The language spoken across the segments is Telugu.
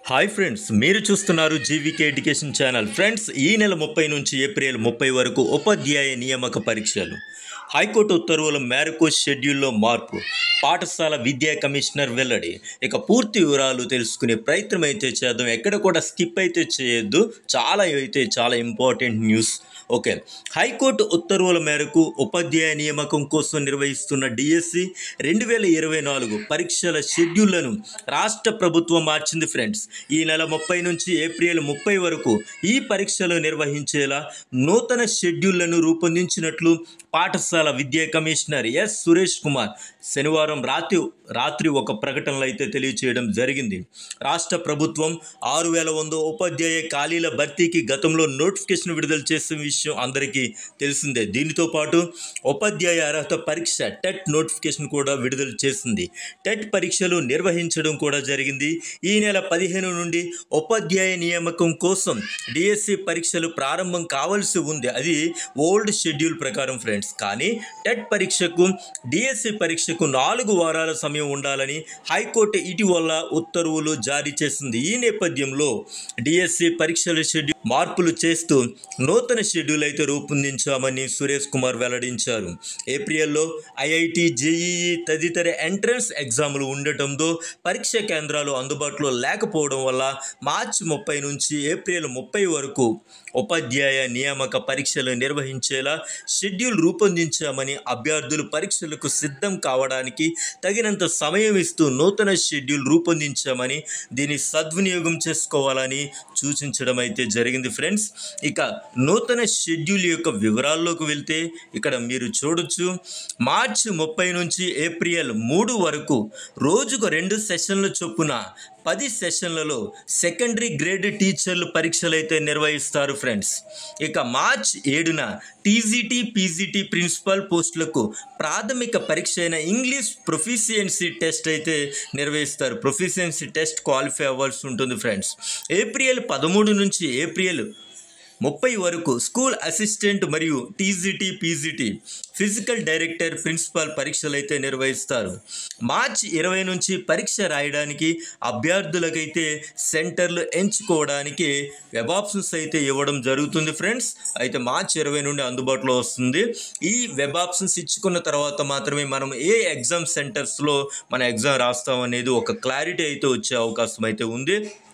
హాయ్ ఫ్రెండ్స్ మీరు చూస్తున్నారు జీవికే ఎడ్యుకేషన్ ఛానల్ ఫ్రెండ్స్ ఈ నెల ముప్పై నుంచి ఏప్రిల్ ముప్పై వరకు ఉపాధ్యాయ నియామక పరీక్షలు హైకోర్టు ఉత్తర్వుల మేరకు షెడ్యూల్లో మార్పు పాఠశాల విద్యా కమిషనర్ వెల్లడి ఇక పూర్తి వివరాలు తెలుసుకునే ప్రయత్నం అయితే చేద్దాం ఎక్కడ కూడా స్కిప్ అయితే చేయొద్దు చాలా అయితే చాలా ఇంపార్టెంట్ న్యూస్ ఓకే హైకోర్టు ఉత్తర్వుల మేరకు ఉపాధ్యాయ నియామకం కోసం నిర్వహిస్తున్న డిఎస్సి రెండు వేల ఇరవై నాలుగు పరీక్షల షెడ్యూళ్లను రాష్ట్ర ప్రభుత్వం మార్చింది ఫ్రెండ్స్ ఈ నెల ముప్పై నుంచి ఏప్రిల్ ముప్పై వరకు ఈ పరీక్షలు నిర్వహించేలా నూతన షెడ్యూళ్లను రూపొందించినట్లు పాఠశాల విద్యా కమిషనర్ ఎస్ సురేష్ కుమార్ శనివారం రాత్రి రాత్రి ఒక ప్రకటనలో అయితే తెలియచేయడం జరిగింది రాష్ట్ర ప్రభుత్వం ఆరు వేల వంద ఉపాధ్యాయ ఖాళీల భర్తీకి గతంలో నోటిఫికేషన్ విడుదల చేసిన విషయం అందరికీ తెలిసిందే దీనితో పాటు ఉపాధ్యాయ అర్హత పరీక్ష టెట్ నోటిఫికేషన్ కూడా విడుదల చేసింది టెట్ పరీక్షలు నిర్వహించడం కూడా జరిగింది ఈ నెల పదిహేను నుండి ఉపాధ్యాయ నియామకం కోసం డిఎస్సి పరీక్షలు ప్రారంభం కావాల్సి ఉంది అది ఓల్డ్ షెడ్యూల్ ప్రకారం ఫ్రెండ్స్ కానీ టెట్ పరీక్షకు డిఎస్సి పరీక్షకు నాలుగు వారాల సమయం ఉండాలని హైకోర్టు ఇటీవల ఉత్తర్వులు జారీ చేసింది ఈ నేపథ్యంలో డిఎస్సి పరీక్షల షెడ్యూల్ మార్పులు చేస్తూ నూతన షెడ్యూల్ అయితే రూపొందించామని సురేష్ కుమార్ వెల్లడించారు ఏప్రిల్లో ఐఐటి జేఈఈ తదితర ఎంట్రన్స్ ఎగ్జామ్లు ఉండటంతో పరీక్ష కేంద్రాలు అందుబాటులో లేకపోవడం వల్ల మార్చి ముప్పై నుంచి ఏప్రిల్ ముప్పై వరకు ఉపాధ్యాయ నియామక పరీక్షలు నిర్వహించేలా షెడ్యూల్ రూపొందించామని అభ్యర్థులు పరీక్షలకు సిద్ధం కావడానికి తగినంత సమయం ఇస్తూ నూతన షెడ్యూల్ రూపొందించామని దీన్ని సద్వినియోగం చేసుకోవాలని సూచించడం అయితే జరిగింది ఫ్రెండ్స్ ఇక నూతన షెడ్యూల్ యొక్క వివరాల్లోకి వెళ్తే ఇక్కడ మీరు చూడొచ్చు మార్చి ముప్పై నుంచి ఏప్రిల్ మూడు వరకు రోజుకు రెండు సెషన్ల చొప్పున పది సెషన్లలో సెకండరీ గ్రేడ్ టీచర్లు పరీక్షలు అయితే నిర్వహిస్తారు ఫ్రెండ్స్ ఇక మార్చ్ ఏడున టీజీటీ పీజీటీ ప్రిన్సిపల్ పోస్టులకు ప్రాథమిక పరీక్ష అయిన ఇంగ్లీష్ ప్రొఫిషియన్సీ టెస్ట్ అయితే నిర్వహిస్తారు ప్రొఫిషియన్సీ టెస్ట్ క్వాలిఫై అవ్వాల్సి ఉంటుంది ఫ్రెండ్స్ ఏప్రిల్ పదమూడు నుంచి ఏప్రిల్ ముప్పై వరకు స్కూల్ అసిస్టెంట్ మరియు TGT PGT physical director principal పరీక్షలు అయితే నిర్వహిస్తారు మార్చి ఇరవై నుంచి పరీక్ష రాయడానికి అభ్యర్థులకైతే సెంటర్లు ఎంచుకోవడానికి వెబ్ ఆప్షన్స్ అయితే ఇవ్వడం జరుగుతుంది ఫ్రెండ్స్ అయితే మార్చి ఇరవై నుండి అందుబాటులో వస్తుంది ఈ వెబ్ ఆప్షన్స్ ఇచ్చుకున్న తర్వాత మాత్రమే మనం ఏ ఎగ్జామ్ సెంటర్స్లో మన ఎగ్జామ్ రాస్తాం అనేది ఒక క్లారిటీ అయితే వచ్చే అవకాశం అయితే ఉంది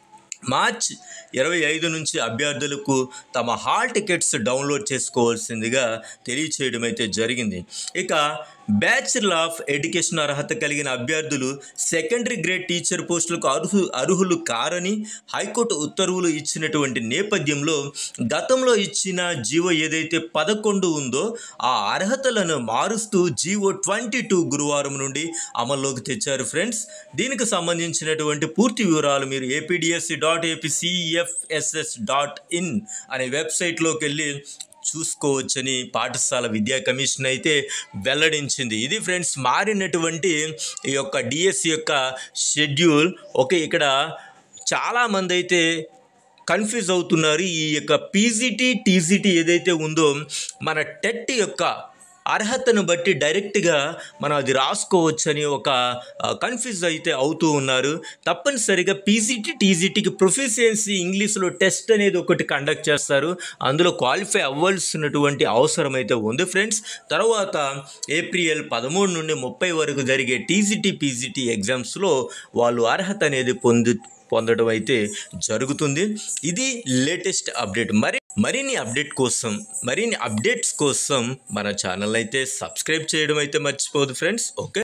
మార్చ్ ఇరవై ఐదు నుంచి అభ్యర్థులకు తమ హాల్ టికెట్స్ డౌన్లోడ్ చేసుకోవాల్సిందిగా తెలియచేయడం అయితే జరిగింది ఇక బ్యాచిలర్ ఆఫ్ ఎడ్యుకేషన్ అర్హత కలిగిన అభ్యర్థులు సెకండరీ గ్రేడ్ టీచర్ పోస్టులకు అర్హు అర్హులు కారని హైకోర్టు ఉత్తర్వులు ఇచ్చినటువంటి నేపథ్యంలో గతంలో ఇచ్చిన జీవో ఏదైతే పదకొండు ఉందో ఆ అర్హతలను మారుస్తూ జీవో ట్వంటీ టూ గురువారం నుండి అమల్లోకి తెచ్చారు ఫ్రెండ్స్ దీనికి సంబంధించినటువంటి పూర్తి వివరాలు మీరు APDSC dot APCFSS dot in అనే వెబ్సైట్లోకి వెళ్ళి చూసుకోవచ్చని పాఠశాల విద్యా కమిషన్ అయితే వెల్లడించింది ఇది ఫ్రెండ్స్ మారినటువంటి ఈ యొక్క డిఎస్సి యొక్క షెడ్యూల్ ఓకే ఇక్కడ చాలామంది అయితే కన్ఫ్యూజ్ అవుతున్నారు ఈ యొక్క పీజీటీ టీజీటీ ఏదైతే ఉందో మన టెట్ యొక్క అర్హతను బట్టి డైరెక్ట్గా మనం అది రాసుకోవచ్చని ఒక కన్ఫ్యూజ్ అయితే అవుతూ ఉన్నారు తప్పనిసరిగా పీజీటీ టీజీటీకి ప్రొఫిషియన్సీ ఇంగ్లీష్లో టెస్ట్ అనేది ఒకటి కండక్ట్ చేస్తారు అందులో క్వాలిఫై అవ్వాల్సినటువంటి అవసరం అయితే ఉంది ఫ్రెండ్స్ తర్వాత ఏప్రిల్ పదమూడు నుండి ముప్పై వరకు జరిగే టీజీటీ పీజీటీ ఎగ్జామ్స్లో వాళ్ళు అర్హత అనేది పొంది పొందడం అయితే జరుగుతుంది ఇది లేటెస్ట్ అప్డేట్ మరి మరిన్ని అప్డేట్ కోసం మరిన్ని అప్డేట్స్ కోసం మన ఛానల్ అయితే సబ్స్క్రైబ్ చేయడం అయితే మర్చిపోదు ఫ్రెండ్స్ ఓకే